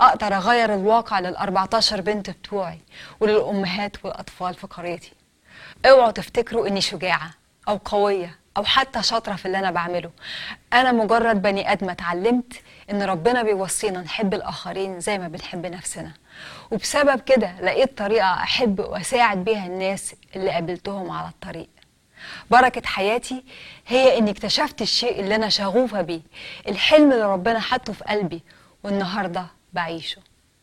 اقدر اغير الواقع لل 14 بنت بتوعي وللامهات والاطفال في قريتي اوعوا تفتكروا اني شجاعه او قويه او حتى شاطره في اللي انا بعمله انا مجرد بني ادم اتعلمت ان ربنا بيوصينا نحب الاخرين زي ما بنحب نفسنا وبسبب كده لقيت طريقه احب واساعد بيها الناس اللي قابلتهم على الطريق بركة حياتي هي إني اكتشفت الشيء اللي أنا شغوفة بيه الحلم اللي ربنا حطه في قلبي والنهاردة بعيشه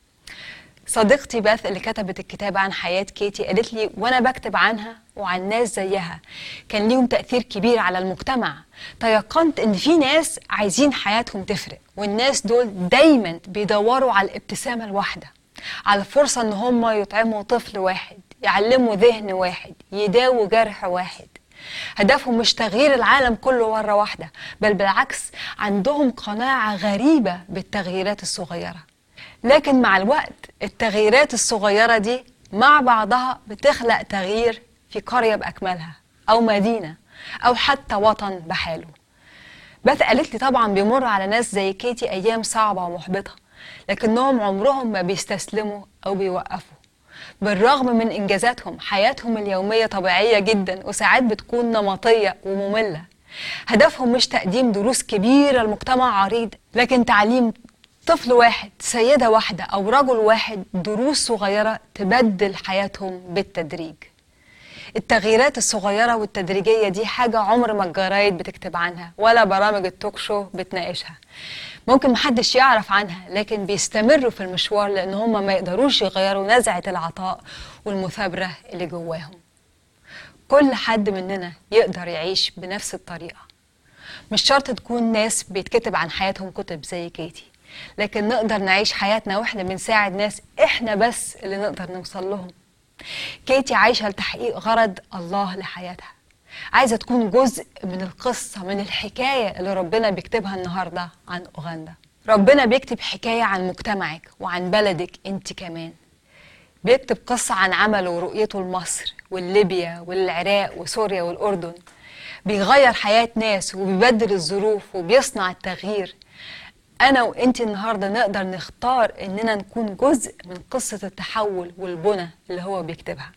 صديقتي باث اللي كتبت الكتاب عن حياة كيتي قالت لي وأنا بكتب عنها وعن ناس زيها كان ليهم تأثير كبير على المجتمع تيقنت إن في ناس عايزين حياتهم تفرق والناس دول دايما بيدوروا على الابتسامة الواحدة على الفرصة إن هم يطعموا طفل واحد يعلموا ذهن واحد يداووا جرح واحد هدفهم مش تغيير العالم كله مرة واحدة بل بالعكس عندهم قناعة غريبة بالتغييرات الصغيرة لكن مع الوقت التغييرات الصغيرة دي مع بعضها بتخلق تغيير في قرية بأكملها أو مدينة أو حتى وطن بحاله بث قالت لي طبعا بيمر على ناس زي كيتي أيام صعبة ومحبطة لكنهم عمرهم ما بيستسلموا أو بيوقفوا بالرغم من إنجازاتهم حياتهم اليومية طبيعية جدا وساعات بتكون نمطية ومملة هدفهم مش تقديم دروس كبيرة لمجتمع عريض لكن تعليم طفل واحد سيدة واحدة أو رجل واحد دروس صغيرة تبدل حياتهم بالتدريج التغييرات الصغيرة والتدريجية دي حاجة عمر ما الجرايد بتكتب عنها ولا برامج التوك شو بتناقشها ممكن محدش يعرف عنها لكن بيستمروا في المشوار لأن هم ما يقدروش يغيروا نزعة العطاء والمثابرة اللي جواهم كل حد مننا يقدر يعيش بنفس الطريقة مش شرط تكون ناس بيتكتب عن حياتهم كتب زي كيتي لكن نقدر نعيش حياتنا واحنا بنساعد ناس احنا بس اللي نقدر نوصل لهم كيتي عايشة لتحقيق غرض الله لحياتها عايزة تكون جزء من القصة من الحكاية اللي ربنا بيكتبها النهاردة عن أوغندا ربنا بيكتب حكاية عن مجتمعك وعن بلدك انت كمان بيكتب قصة عن عمله ورؤيته لمصر والليبيا والعراق وسوريا والأردن بيغير حياة ناس وبيبدل الظروف وبيصنع التغيير أنا وإنتي النهاردة نقدر نختار إننا نكون جزء من قصة التحول والبنى اللي هو بيكتبها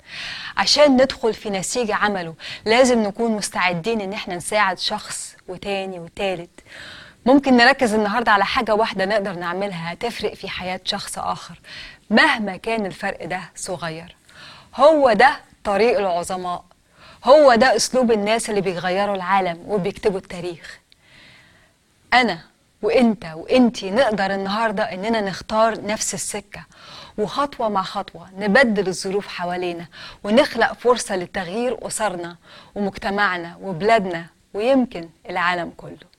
عشان ندخل في نسيج عمله لازم نكون مستعدين إن احنا نساعد شخص وتاني وتالت ممكن نركز النهاردة على حاجة واحدة نقدر نعملها هتفرق في حياة شخص آخر مهما كان الفرق ده صغير هو ده طريق العظماء هو ده أسلوب الناس اللي بيغيروا العالم وبيكتبوا التاريخ أنا وانت وانتي نقدر النهارده اننا نختار نفس السكه وخطوه مع خطوه نبدل الظروف حوالينا ونخلق فرصه لتغيير اسرنا ومجتمعنا وبلادنا ويمكن العالم كله